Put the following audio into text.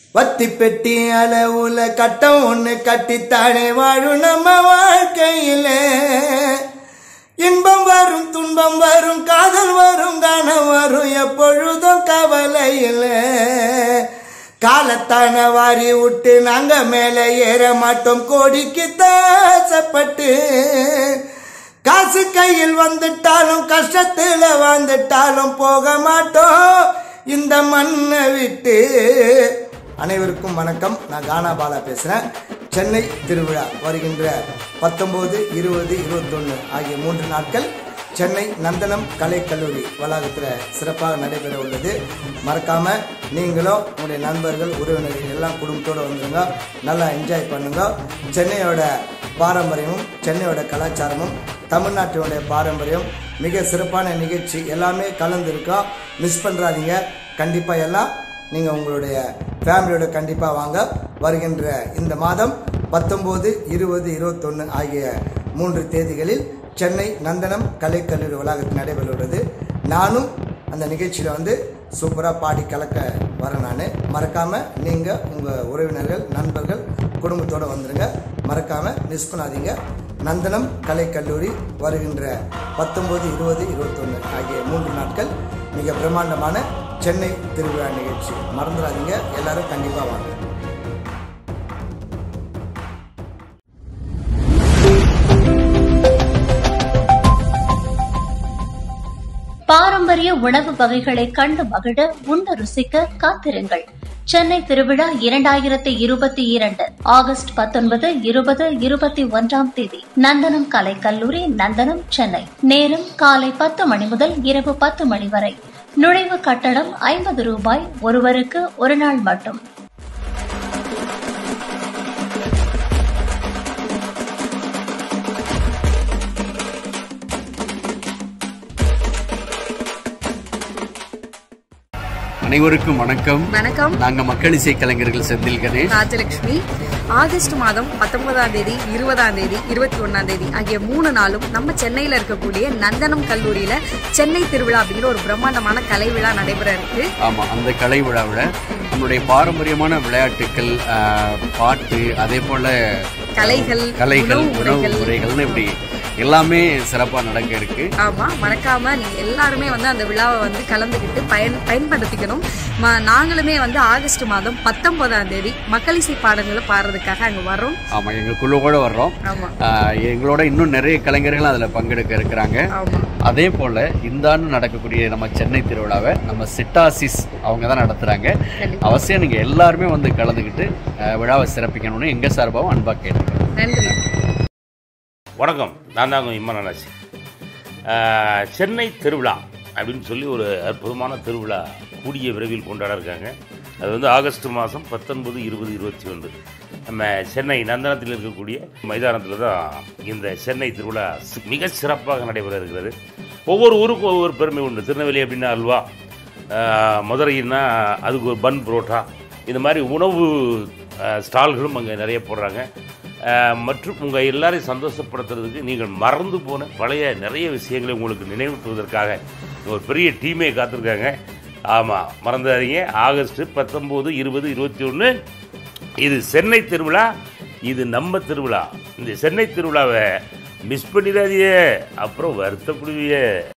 வத்தி பெட்டி அளவுல கட்டம் ஒண்ணு கட்டித்தானே வாழும் நம்ம வாழ்க்கையில இன்பம் வரும் துன்பம் வரும் காதல் வரும் கனம் வரும் எப்பொழுதும் கவலையில் காலத்தான வாரி விட்டு நாங்க மேலே ஏற மாட்டோம் கோடிக்கு தாசப்பட்டு காசு கையில் வந்துட்டாலும் கஷ்டத்துல வாழ்ந்துட்டாலும் போக மாட்டோம் இந்த மண்ணை விட்டு அனைவருக்கும் வணக்கம் நான் கானா பாலா பேசுறேன் சென்னை திருவிழா வருகின்ற பத்தொன்பது இருபது இருபத்தொன்னு ஆகிய மூன்று நாட்கள் சென்னை நந்தனம் கலைக்கல்லூரி வளாகத்தில் சிறப்பாக நடைபெற உள்ளது மறக்காம நீங்களும் உங்களுடைய நண்பர்கள் உறவினர்கள் எல்லாம் குடும்பத்தோடு வந்துருங்க நல்லா என்ஜாய் பண்ணுங்க சென்னையோட பாரம்பரியமும் சென்னையோட கலாச்சாரமும் தமிழ்நாட்டினுடைய பாரம்பரியம் மிக சிறப்பான நிகழ்ச்சி எல்லாமே கலந்துருக்கோம் மிஸ் பண்ணுறாதீங்க கண்டிப்பாக எல்லாம் நீங்கள் உங்களுடைய ஃபேமிலியோட கண்டிப்பாக வாங்க வருகின்ற இந்த மாதம் பத்தொம்போது இருபது இருபத்தொன்று ஆகிய மூன்று தேதிகளில் சென்னை நந்தனம் கலைக்கல்லூரி வளாகத்தில் நடைபெறுகிறது நானும் அந்த நிகழ்ச்சியில் வந்து சூப்பராக பாடி கலக்க வரேன் நான் மறக்காமல் நீங்கள் உங்கள் உறவினர்கள் நண்பர்கள் குடும்பத்தோடு வந்துடுங்க மறக்காமல் மிஸ் பண்ணாதீங்க நந்தனம் கலைக்கல்லூரி வருகின்ற பத்தொம்போது இருபது இருபத்தொன்று ஆகிய மூன்று நாட்கள் மிக பிரம்மாண்டமான சென்னை திருவிழா நிகழ்ச்சி மறந்துடாதீங்க எல்லாரும் கண்டிப்பாக வாங்க பாரம்பரிய உணவு வகைகளை கண்டு மகிழ உண்டு ருசிக்க காத்திருங்கள் சென்னை திருவிழா இரண்டாயிரத்தி இருபத்தி இரண்டு ஆகஸ்ட் பத்தொன்பது இருபது இருபத்தி ஒன்றாம் தேதி நந்தனம் கலை கல்லூரி நந்தனம் சென்னை நேரம் காலை பத்து மணி முதல் இரவு பத்து மணி வரை நுழைவு கட்டணம் ஐம்பது ரூபாய் ஒருவருக்கு ஒரு நாள் மட்டும் அனைவருக்கும் வணக்கம் வணக்கம் நாங்க மக்கள் இசை கலைஞர்கள் செந்தில் கணேஷ் ராஜலட்சுமி ஆகஸ்ட் மாதம் பத்தொன்பதாம் தேதி இருபதாம் தேதி இருபத்தி ஒன்னாம் தேதி ஆகிய மூணு நாளும் நம்ம சென்னையில இருக்கக்கூடிய நந்தனம் கல்லூரியில சென்னை திருவிழா அப்படிங்கிற ஒரு பிரம்மாண்டமான கலை விழா நடைபெற இருக்கு ஆமா அந்த கலை விழாவில் நம்மளுடைய பாரம்பரியமான விளையாட்டுக்கள் ஆஹ், பாட்டு அதே போல கலைகள் கலைகள் உணவு உணவு முறைகள் முறைகள்னு இப்படி எல்லாமே சிறப்பா நடக்க இருக்கு ஆமா மறக்காம நீங்க எல்லாருமே வந்து அந்த விழாவை வந்து கலந்துக்கிட்டு பயன் பயன்படுத்திக்கணும் ம- நாங்களுமே வந்து ஆகஸ்ட் மாதம் பத்தொன்பதாம் தேதி மக்களிசை பாடல்களை பாடுறதுக்காக அங்க வரோம் ஆமா எங்க குழுவோட வர்றோம் ஆமா ஆஹ், எங்களோட இன்னும் நிறைய கலைஞர்கள் அதுல பங்கெடுக்க இருக்கிறாங்க ஆமா அதே போல இந்த ஆண்டு நடக்கக்கூடிய நம்ம சென்னை திருவிழாவை நம்ம சிட்டாசிஸ் அவங்க தான் நடத்துறாங்க கண்டிப்பா. அவசியம் நீங்க எல்லாருமே வந்து கலந்துக்கிட்டு ஆஹ், விழாவை சிறப்பிக்கணும்னு எங்க சார்பாகவும் அன்பா கேட்டுக்கிறோம் நன்றி வணக்கம் நான் தாங்க இம்மனாசி சென்னை திருவிழா அப்படின்னு சொல்லி ஒரு அற்புதமான திருவிழா கூடிய விரைவில் கொண்டாட இருக்காங்க அது வந்து ஆகஸ்ட் மாதம் பத்தொன்பது இருபது இருபத்தி ஒன்று நம்ம சென்னை நந்தனத்தில் இருக்கக்கூடிய மைதானத்தில் தான் இந்த சென்னை திருவிழா சி- மிக சிறப்பாக நடைபெற இருக்கிறது ஒவ்வொரு ஊருக்கும் ஒவ்வொரு பெருமை உண்டு திருநெல்வேலி அப்படின்னா அல்வா ஆஹ், மதுரைன்னா அதுக்கு ஒரு பன் புரோட்டா இந்த மாதிரி உணவு ஆஹ், ஸ்டால்களும் அங்கே நிறைய போடுறாங்க ஆஹ், மற்றும் உங்கள் எல்லாரையும் சந்தோஷப்படுத்துறதுக்கு நீங்கள் மறந்து போன பழைய நிறைய விஷயங்களை உங்களுக்கு நினைவூட்டுவதற்காக ஒரு பெரிய டீமே காத்திருக்காங்க ஆமாம் மறந்துடாதீங்க ஆகஸ்ட் பத்தொம்போது இருபது இருபத்தி ஒன்று இது சென்னை திருவிழா இது நம்ம திருவிழா இந்த சென்னை திருவிழாவை மிஸ் பண்ணிடாதீங்க அப்புறம் வருத்தப்படுவீங்க